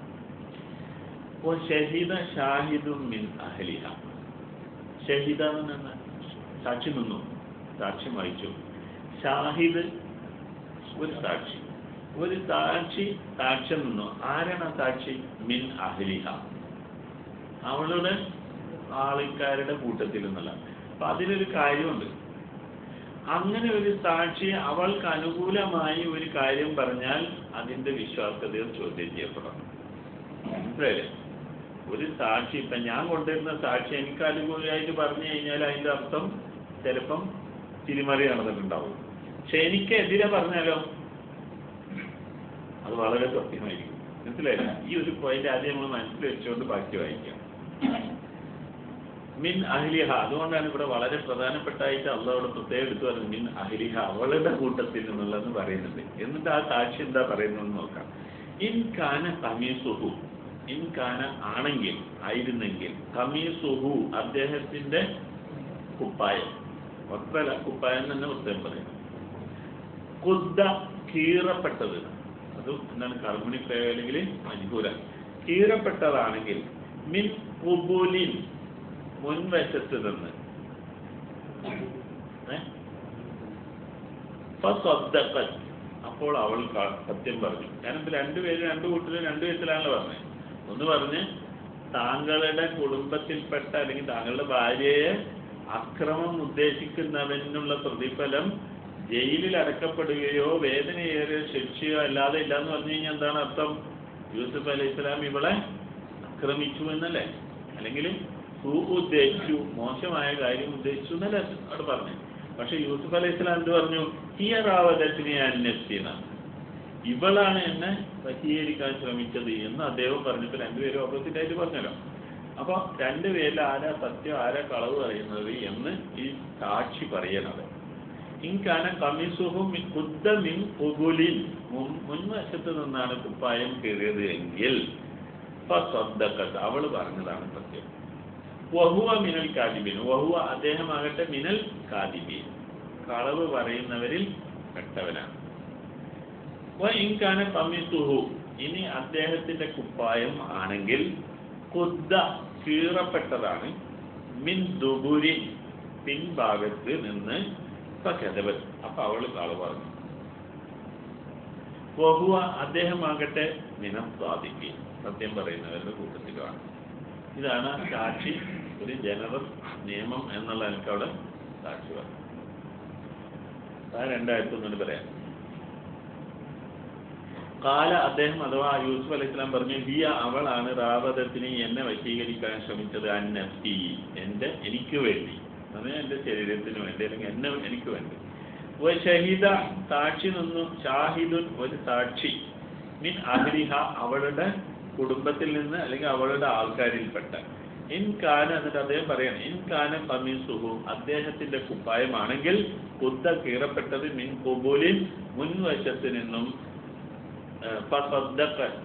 ഓ ഷഹീദ ഷാഹിദും മിൻ അഹലിഹ ഷഹീദ എന്ന് പറഞ്ഞാൽ സാക്ഷി നിന്നു സാക്ഷ്യം വഹിച്ചു ഷാഹിദ് ഒരു സാക്ഷി ഒരു സാക്ഷി സാക്ഷ്യം നിന്നു ആരാണ് ആ സാക്ഷി മിൻ അഹലിഹ അവളുടെ ആൾക്കാരുടെ കൂട്ടത്തിൽ നിന്നുള്ള അപ്പൊ അതിലൊരു കാര്യമുണ്ട് അങ്ങനെ ഒരു സാക്ഷി അവൾക്ക് അനുകൂലമായി ഒരു കാര്യം പറഞ്ഞാൽ അതിന്റെ വിശ്വാസ്യതയിൽ ചോദ്യം ചെയ്യപ്പെടണം മനസ്സിലായില്ലേ ഒരു സാക്ഷി ഇപ്പൊ ഞാൻ കൊണ്ടുവരുന്ന സാക്ഷി എനിക്ക് അനുകൂലമായിട്ട് പറഞ്ഞു കഴിഞ്ഞാൽ അതിന്റെ അർത്ഥം ചിലപ്പം തിരിമറി നടന്നിട്ടുണ്ടാവും പക്ഷെ എനിക്ക് എതിരെ പറഞ്ഞാലോ അത് വളരെ സത്യമായിരിക്കും മനസ്സിലായില്ല ഈ ഒരു പോയിന്റ് ആദ്യം നമ്മൾ മനസ്സിൽ വെച്ചുകൊണ്ട് ബാക്കി വായിക്കാം മിൻ അഹ്ലിഹ അതുകൊണ്ടാണ് ഇവിടെ വളരെ പ്രധാനപ്പെട്ടായിട്ട് അള്ളാഹോട് പ്രത്യേകം എടുത്തു പറയുന്നത് മിൻ അഹ്ലിഹ അവളുടെ കൂട്ടത്തിൽ നിന്നുള്ളതെന്ന് പറയുന്നുണ്ട് എന്നിട്ട് ആ സാക്ഷി എന്താ പറയുന്നത് നോക്കാം ഇൻ കാന കമീസുഹു ഇൻ കാന ആണെങ്കിൽ ആയിരുന്നെങ്കിൽ കമീസുഹു അദ്ദേഹത്തിന്റെ കുപ്പായം വസ്ത്രല കുപ്പായം തന്നെ ഉത്തരം പറയും കുദ്ദ കീറപ്പെട്ടത് അത് എന്താണ് കർമ്മിണി പ്രയോഗം അല്ലെങ്കിൽ മജ്ബൂര കീറപ്പെട്ടതാണെങ്കിൽ മിൻ കുബുലിൻ മുൻവശത്ത് നിന്ന് ഏ? ഫസദ്ദഖത്. അപ്പോൾ അവൾ ക- സത്യം പറഞ്ഞു കാരണം ഇപ്പൊ രണ്ടുപേരും രണ്ടു കൂട്ടരും രണ്ടു വിധത്തിലാണല്ലോ പറഞ്ഞത് ഒന്ന് പറഞ്ഞ് താങ്കളുടെ കുടുംബത്തിൽപ്പെട്ട അല്ലെങ്കിൽ താങ്കളുടെ ഭാര്യയെ അക്രമം ഉദ്ദേശിക്കുന്നവനുള്ള പ്രതിഫലം ജയിലിൽ അടക്കപ്പെടുകയോ വേദനയേറിയ ശിക്ഷയോ അല്ലാതെ ഇല്ലാന്ന് പറഞ്ഞു കഴിഞ്ഞാൽ എന്താണ് അർത്ഥം യൂസുഫ് അലൈഹി ഇസ്ലാം ഇവളെ ആക്രമിച്ചു എന്നല്ലേ അല്ലെങ്കിൽ സൂ ഉദ്ദേശിച്ചു മോശമായ കാര്യം ഉദ്ദേശിച്ചു എന്നല്ലേ അവിടെ പറഞ്ഞു പക്ഷെ യൂസുഫ് അലൈഹി ഇസ്ലാം എന്ത് പറഞ്ഞു ഹിയറാവതത്തിനെ അന്വേഷിക്കുന്ന ഇവളാണ് എന്നെ വശീകരിക്കാൻ ശ്രമിച്ചത് എന്ന് അദ്ദേഹം പറഞ്ഞപ്പോൾ രണ്ടുപേരും ഓപ്പോസിറ്റ് ആയിട്ട് പറഞ്ഞല്ലോ അപ്പൊ രണ്ടുപേരിൽ ആരാ സത്യം ആരാ കളവ് പറയുന്നത് എന്ന് ഈ സാക്ഷി പറയണത് ഇൻകാന കമിസുഹും കുദ്ദമിൻ കുബുലിൻ മുൻ- മുൻവശത്ത് നിന്നാണ് കുപ്പായം കീറിയത് എങ്കിൽ ഫസദ്ദഖത്. അവള് പറഞ്ഞതാണ് സത്യം വഹുവ മിനൽ കാദിബിൻ വഹുവ അദ്ദേഹമാകട്ടെ മിനൽ കാദിബിൻ കളവ് പറയുന്നവരിൽ പെട്ടവനാണ് വ ഇൻകാന കമിസുഹു ഇനി അദ്ദേഹത്തിന്റെ കുപ്പായം ആണെങ്കിൽ കുദ്ദ കീറപ്പെട്ടതാണ് മിൻ ദുബുരിൻ പിൻഭാഗത്ത് നിന്ന് ഫകദബത് അപ്പൊ അവള് കളവ് പറഞ്ഞു വഹുവ അദ്ദേഹമാകട്ടെ മിനം സ്വാദിക്കി സത്യം പറയുന്നവരുടെ കൂട്ടത്തിലാണ് ഇതാണ് സാക്ഷി ഒരു ജനറൽ നിയമം എന്നുള്ള എനിക്ക് അവിടെ സാക്ഷി പറഞ്ഞു ആ രണ്ടായിരത്തി ഒന്നുകൂടി പറയാം കാല അദ്ദേഹം അഥവാ യൂസുഫ് അലൈഹി സ്വലാം പറഞ്ഞു ഹിയ അവളാണ് റാവതത്തിന് എന്നെ വശീകരിക്കാൻ ശ്രമിച്ചത് അന്നഫി എൻ്റെ എനിക്ക് വേണ്ടി അത് എൻ്റെ ശരീരത്തിന് വേണ്ടി അല്ലെങ്കിൽ എന്നെ എനിക്ക് വേണ്ടി വ ഷഹീദ സാക്ഷി നിന്നു ഷാഹിദുൻ ഒരു സാക്ഷി മിൻ അഹ്ലിഹ അവളുടെ കുടുംബത്തിൽ നിന്ന് അല്ലെങ്കിൽ അവളുടെ ആൾക്കാരിൽപ്പെട്ട ഇൻ കാന എന്നിട്ട് അദ്ദേഹം പറയണം ഇൻ കാന കമീസുഹു അദ്ദേഹത്തിന്റെ കുപ്പായമാണെങ്കിൽ കുദ്ദ കീറപ്പെട്ടത് മിൻ കുബൂലിൻ മുൻവശത്ത് നിന്നും ഏഹ്, ഫസദ്ദഖത്.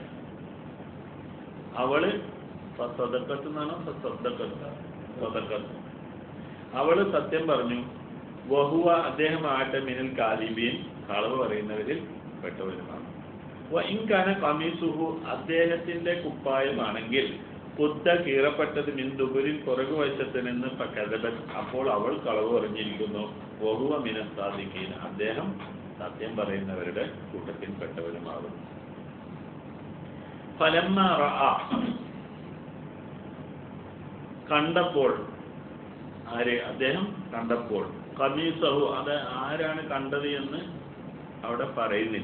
അവള് ഫസദക്കത്ത് എന്നാണോ ഫസദ്ദഖത്ത്? ഫസദഖത്ത്. അവള് സത്യം പറഞ്ഞു വഹുവ അദ്ദേഹം ആട്ടെ മിനൽ കാലിബീൻ കളവ് പറയുന്നവരിൽ പെട്ടവരുമാണ് വ ഇൻകാന കമീസുഹു അദ്ദേഹത്തിന്റെ കുപ്പായമാണെങ്കിൽ കുദ്ദ കീറപ്പെട്ടത് മിന്ദുബുരിൽ പുറകുവശത്ത് നിന്ന് കഥബൻ അപ്പോൾ അവൾ കളവ് പറഞ്ഞിരിക്കുന്നു വഹുവ മിന സാദിഖീൻ അദ്ദേഹം സത്യം പറയുന്നവരുടെ കൂട്ടത്തിൽപ്പെട്ടവരുമാകും ഫലമ്മ റഅ കണ്ടപ്പോൾ ആര് അദ്ദേഹം കണ്ടപ്പോൾ കമീസഹു അത് ആരാണ് കണ്ടത് എന്ന് അവിടെ പറയുന്നില്ല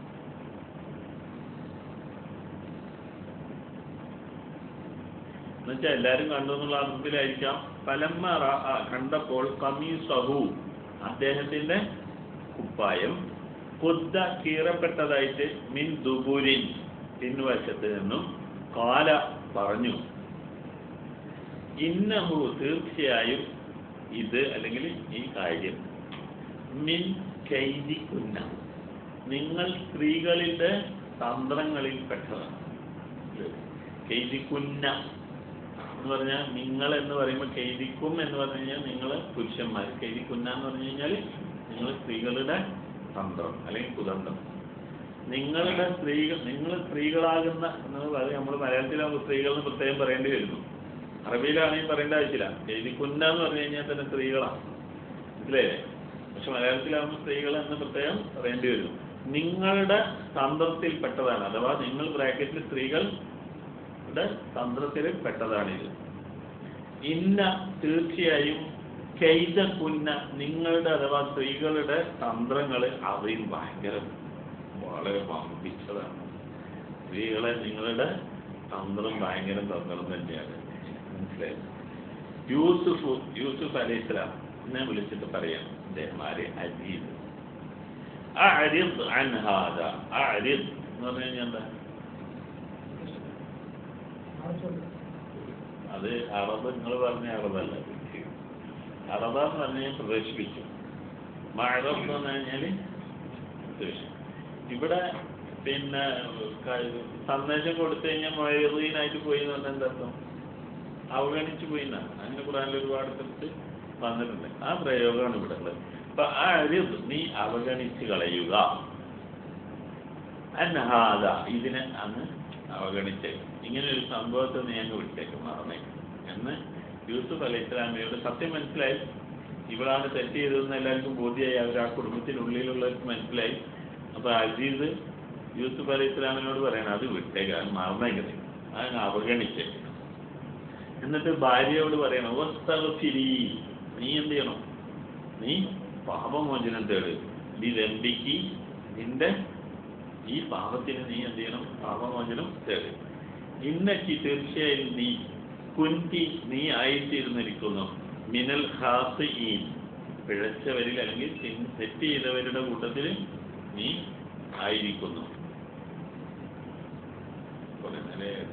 എന്നുവെച്ചാൽ എല്ലാരും കണ്ടു എന്നുള്ള അർത്ഥത്തിലായിരിക്കാം ഫലമ്മ റഅ കണ്ടപ്പോൾ കമീസഹു അദ്ദേഹത്തിന്റെ കുപ്പായം കൊദ്ദ കീറപ്പെട്ടതായിട്ട് മിൻ ദുബൂരിൻ പിൻവശത്ത് നിന്നും കാല പറഞ്ഞു ഇന്നഹു തീർച്ചയായും ഇത് അല്ലെങ്കിൽ ഈ കാര്യം മിൻ കൈദിക്കുന്ന നിങ്ങൾ സ്ത്രീകളുടെ തന്ത്രങ്ങളിൽ പെട്ടതാണ് കൈദിക്കുന്ന എന്ന് പറഞ്ഞാൽ നിങ്ങൾ എന്ന് പറയുമ്പോൾ കൈദിക്കും എന്ന് പറഞ്ഞു കഴിഞ്ഞാൽ നിങ്ങൾ പുരുഷന്മാർ കൈദിക്കുന്ന എന്ന് പറഞ്ഞു കഴിഞ്ഞാൽ നിങ്ങൾ സ്ത്രീകളുടെ തന്ത്രം അല്ലെങ്കിൽ കുതന്ത്രം നിങ്ങളുടെ സ്ത്രീകൾ നിങ്ങൾ സ്ത്രീകളാകുന്ന എന്ന് പറയും നമ്മൾ മലയാളത്തിലാകുമ്പോൾ സ്ത്രീകൾ എന്ന് പ്രത്യേകം പറയേണ്ടി വരുന്നു അറബിയിലാണെങ്കിൽ പറയേണ്ട ആവശ്യമില്ല എഴുതിക്കുന്ന എന്ന് പറഞ്ഞു കഴിഞ്ഞാൽ തന്നെ സ്ത്രീകളാണ് മനസ്സിലായില്ലേ പക്ഷെ മലയാളത്തിലാകുമ്പോൾ സ്ത്രീകൾ എന്ന് പ്രത്യേകം പറയേണ്ടി വരുന്നു നിങ്ങളുടെ തന്ത്രത്തിൽപ്പെട്ടതാണ് അഥവാ നിങ്ങൾ ബ്രാക്കറ്റിൽ സ്ത്രീകളുടെ തന്ത്രത്തിൽ പെട്ടതാണിത് ഇന്ന തീർച്ചയായും കൈത കുന്ന നിങ്ങളുടെ അഥവാ സ്ത്രീകളുടെ തന്ത്രങ്ങൾ അവയും ഭയങ്കര വളരെ വമ്പിച്ചതാണ് സ്ത്രീകളെ നിങ്ങളുടെ തന്ത്രം ഭയങ്കര തന്ത്രം തന്നെയാണ് മനസ്സിലായത് യൂസുഫ് യൂസുഫ് അലൈഹി സ്വലാം എന്നെ വിളിച്ചിട്ട് പറയാം അദ്ദേഹമാരെ അജീബ് അഅരിദ് അൻ ഹാദ അഅരിദ് എന്ന് പറഞ്ഞു കഴിഞ്ഞാൽ എന്താ അത് അറബ് നിങ്ങൾ പറഞ്ഞ അറബല്ല അറബ എന്ന് പറഞ്ഞാൽ പ്രദർശിപ്പിച്ചു മഴം എന്ന് പറഞ്ഞു കഴിഞ്ഞാൽ പ്രദർശിപ്പിച്ചു ഇവിടെ പിന്നെ ക- സന്ദേശം കൊടുത്തു കഴിഞ്ഞാൽ മൊഴീനായിട്ട് പോയി എന്ന് പറഞ്ഞാൽ എന്താ അർത്ഥം അവഗണിച്ചു പോയി എന്നാണ് അങ്ങനെ ഖുറാനിൽ ഒരുപാട് സ്ഥലത്ത് വന്നിട്ടുണ്ട് ആ പ്രയോഗമാണ് ഇവിടെ ഉള്ളത് അപ്പൊ ആ അരിത് നീ അവഗണിച്ച് കളയുക അന്നഹാദ ഇതിനെ അന്ന് അവഗണിച്ചേക്കും ഇങ്ങനെ ഒരു സംഭവത്തെ നീ അങ്ങ് വിട്ടേക്കും മറന്നേക്കും എന്ന് യൂസുഫ് അലൈഹി ഇസ്ലാമിയോട് സത്യം മനസ്സിലായി ഇവളാണ് തെറ്റ് ചെയ്തതെന്ന് എല്ലാവർക്കും ബോധ്യമായി അവർ ആ കുടുംബത്തിനുള്ളിലുള്ളവർക്ക് മനസ്സിലായി അപ്പൊ അസീസ് യൂസുഫ് അലൈഹി ഇസ്ലാമിനോട് പറയണം അത് വിട്ടേക്കാം അത് മറന്നേക്കത് അതിനെ അവഗണിച്ചേക്കും എന്നിട്ട് ഭാര്യയോട് പറയണം "വസ്തഗ്ഫിരി." നീ എന്ത് ചെയ്യണം നീ പാപമോചനം തേട് നീ രംഭിക്ക് നിന്റെ ഈ പാപത്തിന് നീ എന്ത് ചെയ്യണം പാപമോചനം തേട് ഇന്നക്ക് തീർച്ചയായും നീ കുന്തി നീ ആയിത്തീർന്നിരിക്കുന്നു മിനൽ ഹാസിഈൻ പിഴച്ചവരിൽ അല്ലെങ്കിൽ തിൻ- തെറ്റ് ചെയ്തവരുടെ കൂട്ടത്തിൽ നീ ആയിരിക്കുന്നു കുറെ നിലയായി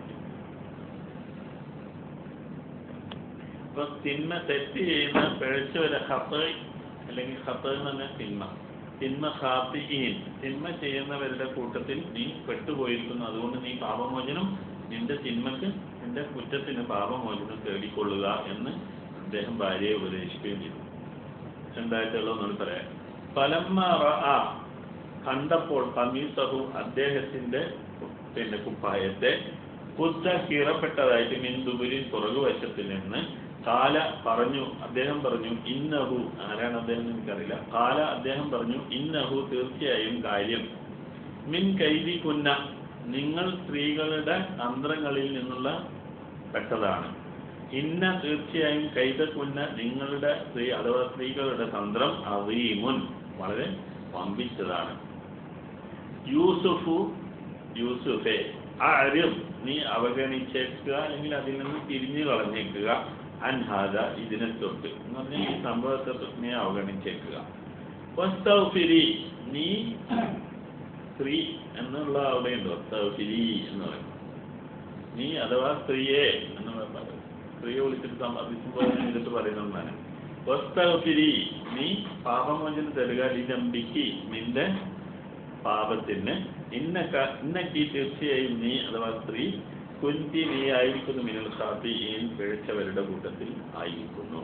അപ്പൊ തിന്മ തെറ്റ് ചെയ്യുന്ന പിഴച്ചവരെ ഹത്ത് അല്ലെങ്കിൽ ഹത്ത് എന്ന് പറഞ്ഞാൽ തിന്മ തിന്മ ഹാത്തിഹീൻ തിന്മ ചെയ്യുന്നവരുടെ കൂട്ടത്തിൽ നീ പെട്ടുപോയിരിക്കുന്നു അതുകൊണ്ട് നീ പാപമോചനം നിന്റെ തിന്മക്ക് നിന്റെ കുറ്റത്തിന് പാപമോചനം തേടിക്കൊള്ളുക എന്ന് അദ്ദേഹം ഭാര്യയെ ഉപദേശിക്കുകയും ചെയ്തു രണ്ടായിട്ടുള്ളതെന്നാണ് പറയാം ഫലമ്മ റഅ കണ്ടപ്പോൾ കമീസഹു അദ്ദേഹത്തിന്റെ പിന്നെ കുപ്പായത്തെ കുത്ത കീറപ്പെട്ടതായിട്ട് മിന്ദുബുരിൻ പുറകുവശത്തിൽ നിന്ന് കാല പറഞ്ഞു അദ്ദേഹം പറഞ്ഞു ഇന്നഹു ആരാണ് അദ്ദേഹം എനിക്കറിയില്ല കാല അദ്ദേഹം പറഞ്ഞു ഇന്നഹു തീർച്ചയായും കാര്യം മിൻ കൈതി കുന്ന നിങ്ങൾ സ്ത്രീകളുടെ തന്ത്രങ്ങളിൽ നിന്നുള്ള പെട്ടതാണ് ഇന്ന തീർച്ചയായും കൈതക്കുന്ന നിങ്ങളുടെ സ്ത്രീ അഥവാ സ്ത്രീകളുടെ തന്ത്രം അവീമുൻ വളരെ വമ്പിച്ചതാണ് യൂസുഫു യൂസുഫെ ആര്യം നീ അവഗണിച്ചേക്കുക അല്ലെങ്കിൽ അതിൽ നിന്ന് തിരിഞ്ഞു കളഞ്ഞേക്കുക അൻഹാദ ഇതിനെ തൊട്ട് എന്ന് പറഞ്ഞാൽ ഈ സംഭവത്തെ തൊട്ട് നീ അവഗണിച്ചേക്കുക വസ്തൗഫിരി നീ സ്ത്രീ എന്നുള്ള അവിടെയുണ്ട് വസ്തൗഫിരി എന്ന് പറയും നീ അഥവാ സ്ത്രീയെ എന്ന് പറയും സ്ത്രീയെ വിളിച്ചിട്ട് സംബന്ധിക്കുമ്പോൾ ഇതിട്ട് പറയുന്നതാണ് വസ്തൗഫിരി നീ പാപമോചനം തരുക ലിജംബിക്ക് നിന്റെ പാപത്തിന് ഇന്നക്ക ഇന്നക്കി തീർച്ചയായും നീ അഥവാ സ്ത്രീ കുന്തി നീ ആയിരിക്കുന്നു മിനൽ ഖാത്തിഈൻ പിഴച്ചവരുടെ കൂട്ടത്തിൽ ആയിരിക്കുന്നു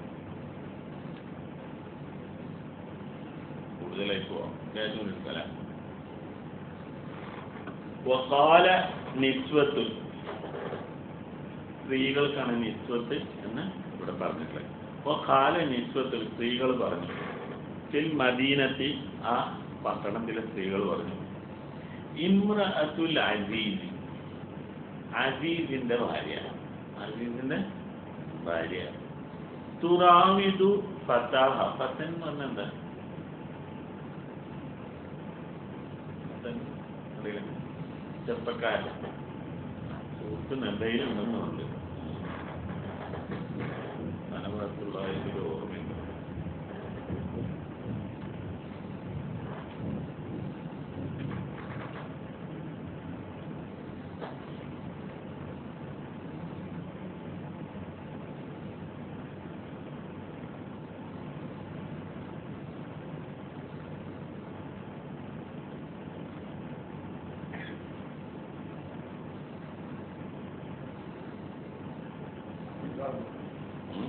കൂടുതലായി പോവാം കാര്യം എടുക്കല വഖാല നിസ്വത്തുൻ സ്ത്രീകൾക്കാണ് നിസ്വത്ത് എന്ന് ഇവിടെ പറഞ്ഞിട്ടുള്ളത് വഖാല നിസ്വത്തുൽ സ്ത്രീകൾ പറഞ്ഞു ഫിൽ മദീനത്തി ആ പട്ടണത്തിലെ സ്ത്രീകൾ പറഞ്ഞു ഇമ്രഅത്തുൽ അസീസ് അസീസിന്റെ ഭാര്യ അസീസിന്റെ ഭാര്യ തുറാവിദു ഫത്താഹ ഫത്തൻ എന്ന് പറഞ്ഞാൽ എന്താ ഫത്തൻ അറിയില്ല ചെറുപ്പക്കാരൻ സുഹൃത്ത് നെല്ലയിലുണ്ടെന്നുണ്ട് മനഭാഗത്തുള്ള ഒരു ഓർമ്മയുണ്ട് ഉം.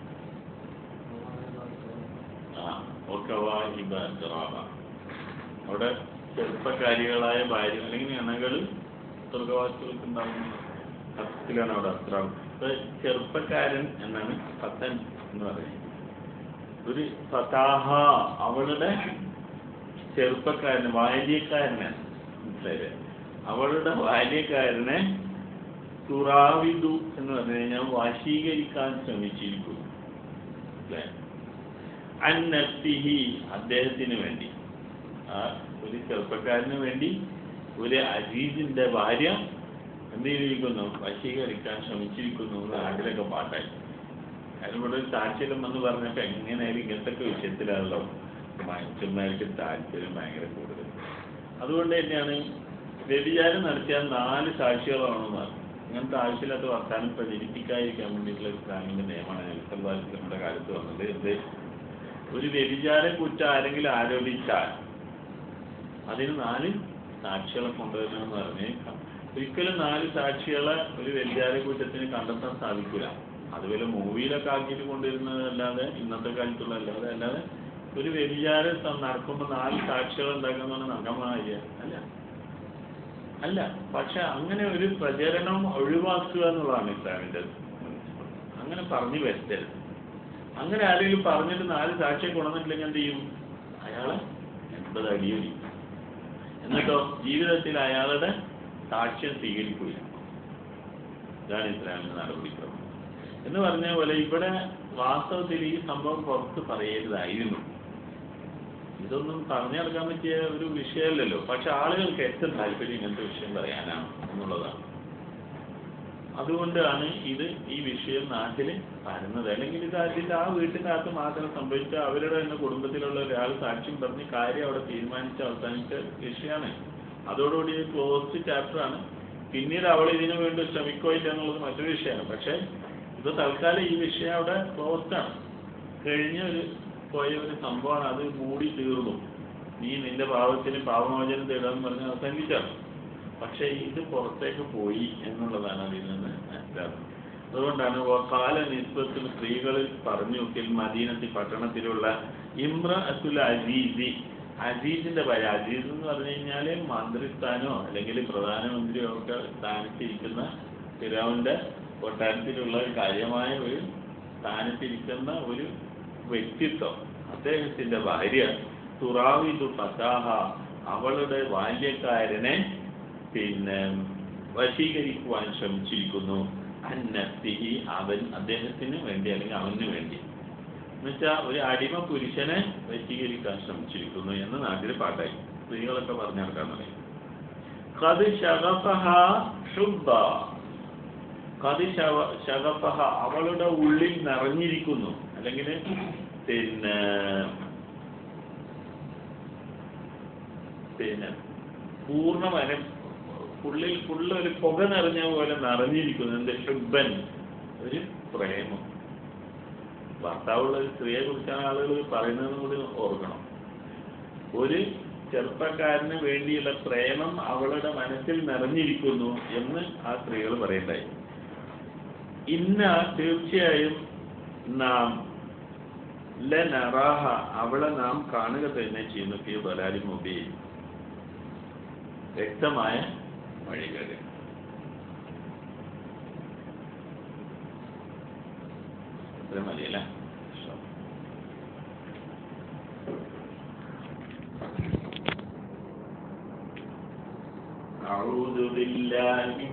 ആ ഒക്കവാഹിബ ജറാബ അവിടെ ചെറുപ്പക്കാരികളായ ഭാര്യ അല്ലെങ്കിൽ ഇണകൾ സ്വർഗവാസികൾക്ക് ഉണ്ടാകുന്ന അർത്ഥത്തിലാണ് അവിടെ അസ്ത്രാവ് അപ്പൊ ചെറുപ്പക്കാരൻ എന്നാണ് ഫത്തൻ എന്ന് പറയുന്നത് ഒരു ഫതാഹ അവളുടെ ചെറുപ്പക്കാരന് ബാല്യക്കാരനാണ് മനസ്സിലായില്ലേ അവളുടെ ബാല്യക്കാരനെ തുറാവിദു എന്ന് പറഞ്ഞു കഴിഞ്ഞാൽ വശീകരിക്കാൻ ശ്രമിച്ചിരിക്കുന്നു മനസ്സിലായോ അൻ നഫ്സിഹി അദ്ദേഹത്തിന് വേണ്ടി ആ ഒരു ചെറുപ്പക്കാരന് വേണ്ടി ഒരു അജീസിന്റെ ഭാര്യ എന്ത് ചെയ്തിരിക്കുന്നു വശീകരിക്കാൻ ശ്രമിച്ചിരിക്കുന്നു എന്ന് നാട്ടിലൊക്കെ പാട്ടായി കാരണം ഇവിടെ ഒരു സാക്ഷ്യം എന്ന് പറഞ്ഞപ്പോ എങ്ങനെയായാലും ഇങ്ങനത്തെ ഒക്കെ വിഷയത്തിലാണല്ലോ മനുഷ്യന്മാർക്ക് താല്പര്യം ഭയങ്കര കൂടുതൽ അതുകൊണ്ട് തന്നെയാണ് വ്യഭിചാരം നടത്തിയ നാല് സാക്ഷികളാണെന്ന് പറഞ്ഞു ഇങ്ങനത്തെ ആവശ്യമില്ലാത്ത വർത്താനം പ്രചരിപ്പിക്കാതിരിക്കാൻ വേണ്ടിയിട്ടുള്ള ഇസ്ലാമിന്റെ നിയമമാണ് നമ്മുടെ കാലത്ത് വന്നത് എന്ത് ഒരു വ്യഭിചാര കുറ്റം ആരെങ്കിലും ആരോപിച്ചാൽ അതിന് നാല് സാക്ഷികളെ കൊണ്ടുവരണമെന്ന് പറഞ്ഞേക്കാം ഒരിക്കലും നാല് സാക്ഷികളെ ഒരു വ്യഭിചാര കുറ്റത്തിന് കണ്ടെത്താൻ സാധിക്കില്ല അതുപോലെ മൂവിയിലൊക്കെ ആക്കിയിട്ട് കൊണ്ടുവരുന്നതല്ലാതെ ഇന്നത്തെ കാലത്തുള്ള അല്ലാതെ അല്ലാതെ ഒരു വ്യഭിചാരം സം- നടക്കുമ്പോൾ നാല് സാക്ഷികൾ ഉണ്ടാക്കുന്ന നഗമായ അല്ല അല്ല പക്ഷെ അങ്ങനെ ഒരു പ്രചരണം ഒഴിവാക്കുക എന്നുള്ളതാണ് ഇസ്ലാമിന്റെ അങ്ങനെ പറഞ്ഞു വരുത്തരുത് അങ്ങനെ ആരെങ്കിലും പറഞ്ഞിട്ട് നാല് സാക്ഷിയെ കൊണ്ടുവന്നിട്ടില്ലെങ്കിൽ എന്ത് ചെയ്യും അയാളെ എൺപത് അടിയൊടി എന്നിട്ടോ ജീവിതത്തിൽ അയാളുടെ സാക്ഷ്യം സ്വീകരിക്കില്ല ഇതാണ് ഇസ്ലാമിന്റെ നടപടിക്രമം എന്ന് പറഞ്ഞ പോലെ ഇവിടെ വാസ്തവത്തിൽ ഈ സംഭവം പുറത്ത് പറയരുതായിരുന്നു ഇതൊന്നും പറഞ്ഞു നടക്കാൻ പറ്റിയ ഒരു വിഷയമല്ലല്ലോ പക്ഷെ ആളുകൾക്ക് ഏറ്റവും താല്പര്യം ഇങ്ങനത്തെ വിഷയം പറയാനാണ് എന്നുള്ളതാണ് അതുകൊണ്ടാണ് ഇത് ഈ വിഷയം നാട്ടിൽ പരന്നത് അല്ലെങ്കിൽ ഇത് അതിന്റെ ആ വീട്ടിനകത്ത് മാത്രം സംഭവിച്ച അവരുടെ തന്നെ കുടുംബത്തിലുള്ള ഒരാൾ സാക്ഷ്യം പറഞ്ഞ് കാര്യം അവിടെ തീരുമാനിച്ച് അവസാനിച്ച വിഷയമാണ് അതോടുകൂടി ക്ലോസ്ഡ് ചാപ്റ്റർ ആണ് പിന്നീട് അവൾ ഇതിനു വേണ്ടി ശ്രമിക്കോ ഇല്ല എന്നുള്ളത് മറ്റൊരു വിഷയമാണ് പക്ഷെ ഇത് തൽക്കാലം ഈ വിഷയം അവിടെ ക്ലോസ്ഡ് ആണ് കഴിഞ്ഞ ഒരു പോയ ഒരു സംഭവമാണ് അത് മൂടി തീർന്നു നീ നിന്റെ പാവത്തിന് പാവമോചനം തേടാന്ന് പറഞ്ഞ് അവസാനിപ്പിച്ചാണ് പക്ഷെ ഇത് പുറത്തേക്ക് പോയി എന്നുള്ളതാണ് അതിൽ നിന്ന് മനസ്സിലാക്കുന്നത് അതുകൊണ്ടാണ് കാല നിസ്ബത്തിൽ സ്ത്രീകളിൽ പറഞ്ഞു നോക്കിയാൽ മദീനത്തി പട്ടണത്തിലുള്ള ഇമ്ര അസുൽ അസീസി അസീസിന്റെ പേര് അസീസ് എന്ന് പറഞ്ഞു കഴിഞ്ഞാല് മന്ത്രിസ്ഥാനോ അല്ലെങ്കിൽ പ്രധാനമന്ത്രിയോ ഒക്കെ സ്ഥാനത്തിരിക്കുന്ന ഫിറാവിന്റെ കൊട്ടാരത്തിലുള്ള ഒരു കാര്യമായ ഒരു സ്ഥാനത്തിരിക്കുന്ന ഒരു വ്യക്തിത്വം അദ്ദേഹത്തിന്റെ ഭാര്യ തുറാവിദു ഫസാഹ അവളുടെ ബാല്യക്കാരനെ പിന്നെ വശീകരിക്കുവാൻ ശ്രമിച്ചിരിക്കുന്നു അന്നത്തിഹി അവൻ അദ്ദേഹത്തിന് വേണ്ടി അല്ലെങ്കിൽ അവന് വേണ്ടി എന്നുവെച്ചാൽ ഒരു അടിമ പുരുഷനെ വശീകരിക്കാൻ ശ്രമിച്ചിരിക്കുന്നു എന്ന് നാട്ടിൽ പാട്ടായി സ്ത്രീകളൊക്കെ പറഞ്ഞു നടക്കാൻ പറയും കത് ശഗഫഹ ശുദ്ധ കത് ശവ- ശഗഫഹ അവളുടെ ഉള്ളിൽ നിറഞ്ഞിരിക്കുന്നു അല്ലെങ്കിൽ പിന്നെ പിന്നെ പൂർണ്ണമായ ഉള്ളിൽ ഫുള്ള് ഒരു പുക നിറഞ്ഞ പോലെ നിറഞ്ഞിരിക്കുന്നു എന്ത് ഷുബൻ ഒരു പ്രേമം ഭർത്താവുള്ള ഒരു സ്ത്രീയെ കുറിച്ചാണ് ആളുകൾ പറയുന്നത് കൂടി ഓർക്കണം ഒരു ചെറുപ്പക്കാരന് വേണ്ടിയുള്ള പ്രേമം അവളുടെ മനസ്സിൽ നിറഞ്ഞിരിക്കുന്നു എന്ന് ആ സ്ത്രീകൾ പറയണ്ടായി ഇന്ന തീർച്ചയായും നാം ലനറാഹ അവളെ നാം കാണുക തന്നെ ചെയ്യുന്നു ഫി ബലാലി മൊബൈൽ വ്യക്തമായ വഴികളിൽ ഇത്ര മതിയല്ല أعوذ بالله